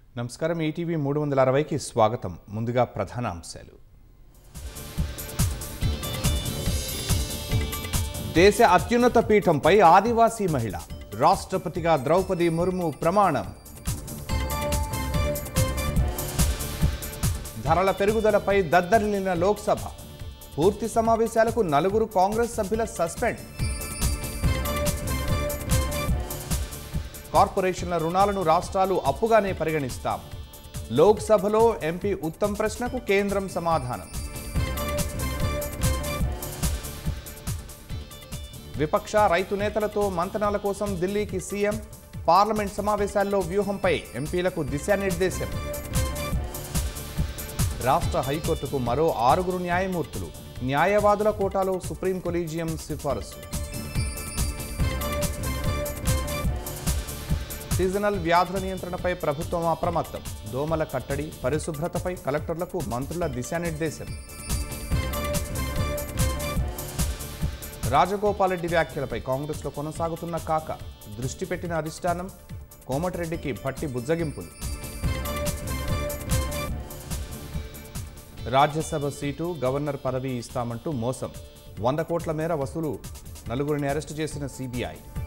నమస్కారం ఈటీవీ మూడు వందల అరవైకి స్వాగతం ముందుగా ప్రధాన అంశాలు దేశ అత్యున్నత పీఠంపై ఆదివాసీ మహిళ రాష్ట్రపతిగా ద్రౌపది ముర్ము ప్రమాణం ధరల పెరుగుదలపై దద్దరిల్లిన లోక్సభ పూర్తి సమావేశాలకు నలుగురు కాంగ్రెస్ సభ్యుల సస్పెండ్ కార్పొరేషన్ల రుణాలను రాష్ట్రాలు అప్పుగానే పరిగణిస్తాం లోక్సభలో ఎంపీ ఉత్తమ్ ప్రశ్నకు కేంద్రం సమాధానం విపక్ష రైతు నేతలతో మంతనాల కోసం ఢిల్లీకి సీఎం పార్లమెంట్ సమావేశాల్లో వ్యూహంపై ఎంపీలకు దిశానిర్దేశం రాష్ట్ర హైకోర్టుకు మరో ఆరుగురు న్యాయమూర్తులు న్యాయవాదుల కోటాలో సుప్రీం కొలీజియం సిఫారసు సీజనల్ వ్యాధుల నియంత్రణపై ప్రభుత్వం అప్రమత్తం దోమల కట్టడి పరిశుభ్రతపై కలెక్టర్లకు మంత్రుల దిశానిర్దేశం రాజగోపాల్ రెడ్డి వ్యాఖ్యలపై కాంగ్రెస్లో కొనసాగుతున్న కాక దృష్టి పెట్టిన అధిష్టానం కోమటిరెడ్డికి భట్టి బుజ్జగింపులు రాజ్యసభ సీటు గవర్నర్ పదవి ఇస్తామంటూ మోసం వంద కోట్ల మేర వసూలు నలుగురిని అరెస్టు చేసిన సిబిఐ